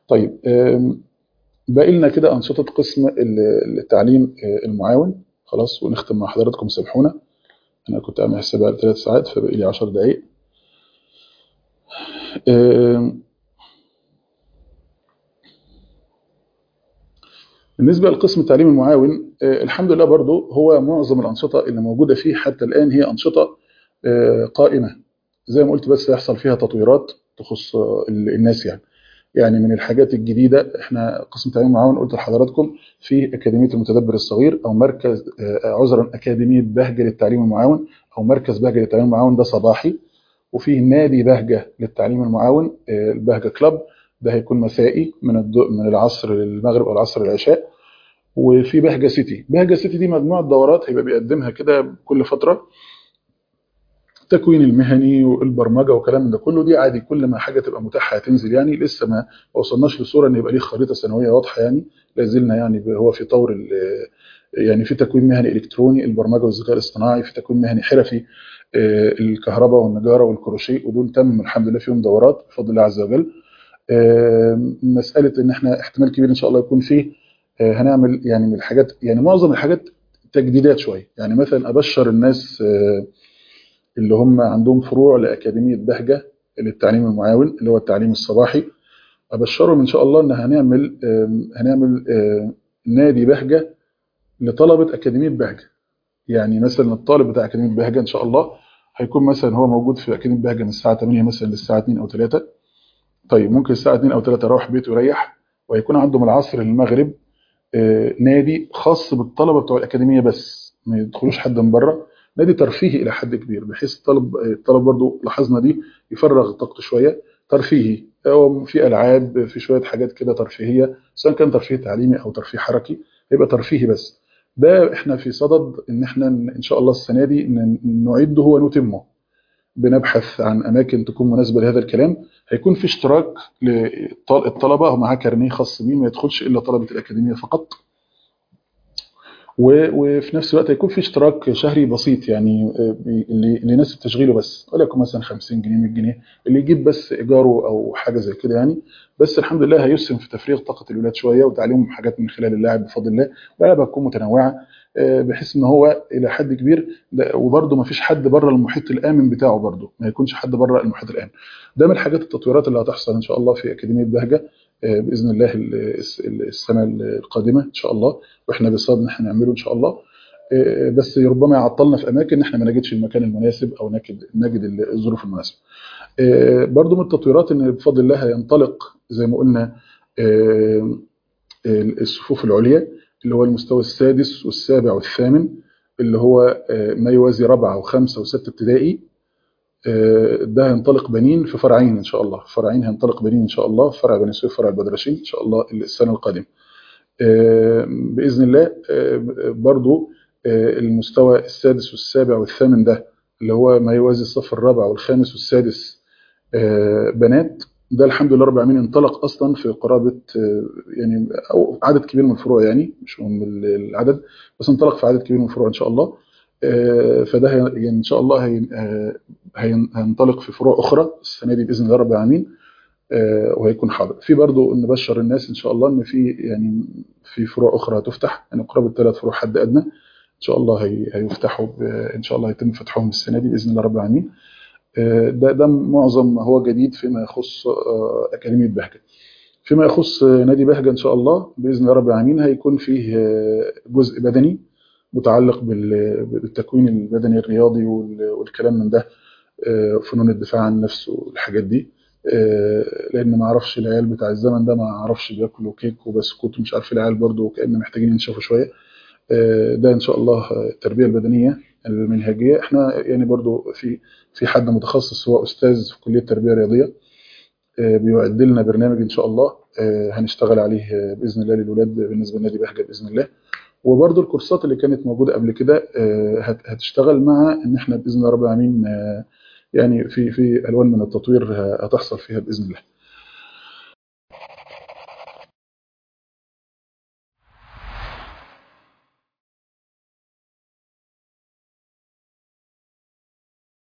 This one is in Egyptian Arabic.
طيب آم، باقي لنا كده أنشطة قسم ال- التعليم آه، المعاون خلاص ونختم مع حضراتكم سامحونا أنا كنت عامل حسابها على ثلاث ساعات فباقي لي 10 دقايق آم، بالنسبة لقسم التعليم المعاون آه، الحمد لله برضو هو معظم الأنشطة اللي موجودة فيه حتى الآن هي أنشطة آه، قائمة زي ما قلت بس هيحصل فيها تطويرات تخص آه، ال- الناس يعني يعني من الحاجات الجديدة احنا قسم التعليم المعاون قلت لحضراتكم في أكاديمية المتدبر الصغير أو مركز آه، عذرا أكاديمية بهجة للتعليم المعاون أو مركز بهجة للتعليم المعاون ده صباحي وفيه نادي بهجة للتعليم المعاون آه، البهجة كلاب ده هيكون مسائي من الض- من العصر للمغرب أو العصر للعشاء وفي بهجة سيتي بهجة سيتي دي مجموعة دورات هيبقى بيقدمها كده كل فترة التكوين المهني والبرمجه وكلام من ده كله دي عادي كل ما حاجه تبقى متاحه هتنزل يعني لسه ما وصلناش لصوره ان يبقى ليه خريطه سنويه واضحه يعني لا زلنا يعني هو في طور ال- يعني في تكوين مهني الكتروني البرمجه والذكاء الاصطناعي في تكوين مهني حرفي آه، الكهرباء والنجاره والكروشيه ودول تم الحمد لله فيهم دورات بفضل الله عز وجل آه، مساله ان احنا احتمال كبير ان شاء الله يكون فيه آه، هنعمل يعني من الحاجات يعني معظم الحاجات تجديدات شويه يعني مثلا ابشر الناس آه، اللي هم عندهم فروع لأكاديمية بهجة للتعليم المعاون اللي هو التعليم الصباحي أبشرهم إن شاء الله إن هنعمل آم، هنعمل آم، نادي بهجة لطلبة أكاديمية بهجة يعني مثلا الطالب بتاع أكاديمية بهجة إن شاء الله هيكون مثلا هو موجود في أكاديمية بهجة من الساعة 8 مثلا للساعة 2 أو 3 طيب ممكن الساعة 2 أو 3 يروح بيته يريح وهيكون عنده من العصر للمغرب آه، نادي خاص بالطلبة بتوع الأكاديمية بس ما يدخلوش حد من بره نادي ترفيهي إلى حد كبير بحيث الطالب الطالب برضو لاحظنا دي يفرغ طاقته شوية ترفيهي أو في ألعاب في شوية حاجات كده ترفيهية سواء كان ترفيه تعليمي أو ترفيه حركي هيبقى ترفيهي بس ده احنا في صدد ان احنا ان شاء الله السنه دي ن- نعده ونتمه بنبحث عن اماكن تكون مناسبه لهذا الكلام هيكون في اشتراك للطلبه ومعاه كارنيه خاص بيه ما يدخلش الا طلبه الاكاديميه فقط و- وفي نفس الوقت هيكون في اشتراك شهري بسيط يعني آه، بي- اللي اللي يناسب تشغيله بس وليكن مثلا 50 جنيه 100 جنيه اللي يجيب بس ايجاره او حاجه زي كده يعني بس الحمد لله هيسهم في تفريغ طاقه الولاد شويه وتعليمهم حاجات من خلال اللعب بفضل الله واللعبه هتكون متنوعه آه، بحيث ان هو الى حد كبير ده- وبرده ما فيش حد بره المحيط الامن بتاعه برده ما يكونش حد بره المحيط الامن ده من الحاجات التطويرات اللي هتحصل ان شاء الله في اكاديميه بهجه آه، باذن الله ال- الس- السنه القادمه ان شاء الله واحنا بصدد ان احنا نعمله ان شاء الله آه، بس ربما يعطلنا في اماكن ان احنا ما نجدش المكان المناسب او نجد نجد الظروف المناسبه. آه، برضو من التطويرات ان بفضل الله هينطلق زي ما قلنا آه، الصفوف العليا اللي هو المستوى السادس والسابع والثامن اللي هو آه، ما يوازي رابعه وخمسه وسته ابتدائي آه، ده هينطلق بنين في فرعين ان شاء الله فرعين هينطلق بنين ان شاء الله فرع بني سويف فرع البدرشين ان شاء الله السنه القادمه آه، باذن الله آه، برضو آه، المستوى السادس والسابع والثامن ده اللي هو ما يوازي الصف الرابع والخامس والسادس آه، بنات ده الحمد لله رب العالمين انطلق اصلا في قرابه آه، يعني او عدد كبير من الفروع يعني مش من العدد بس انطلق في عدد كبير من الفروع ان شاء الله آه، فده هي- يعني ان شاء الله هي- آه، هين- هينطلق في فروع اخرى السنه دي باذن الله رب العالمين آه، وهيكون حاضر في برضو نبشر الناس ان شاء الله ان في يعني في فروع اخرى هتفتح يعني قرابه ثلاث فروع حد ادنى ان شاء الله هي هيفتحوا ب- ان شاء الله هيتم فتحهم السنه دي باذن الله رب العالمين آه، ده ده معظم ما هو جديد فيما يخص آه، اكاديميه بهجه فيما يخص آه، نادي بهجه ان شاء الله باذن الله رب العالمين هيكون فيه آه، جزء بدني متعلق بال- بالتكوين البدني الرياضي وال- والكلام من ده آه، فنون الدفاع عن النفس والحاجات دي آه، لان ما اعرفش العيال بتاع الزمن ده ما اعرفش بياكلوا كيك وبسكوت ومش عارف العيال برضو كأن محتاجين ينشفوا شويه آه، ده ان شاء الله آه، التربيه البدنيه المنهجيه احنا يعني برضو في في حد متخصص هو استاذ في كليه التربيه الرياضيه آه، بيعد لنا برنامج ان شاء الله آه، هنشتغل عليه آه، باذن الله للولاد بالنسبه لنادي بهجه باذن الله وبرضو الكورسات اللي كانت موجوده قبل كده آه، هت- هتشتغل مع ان احنا باذن الله رب العالمين آه، يعني في في الوان من التطوير ه- هتحصل فيها باذن الله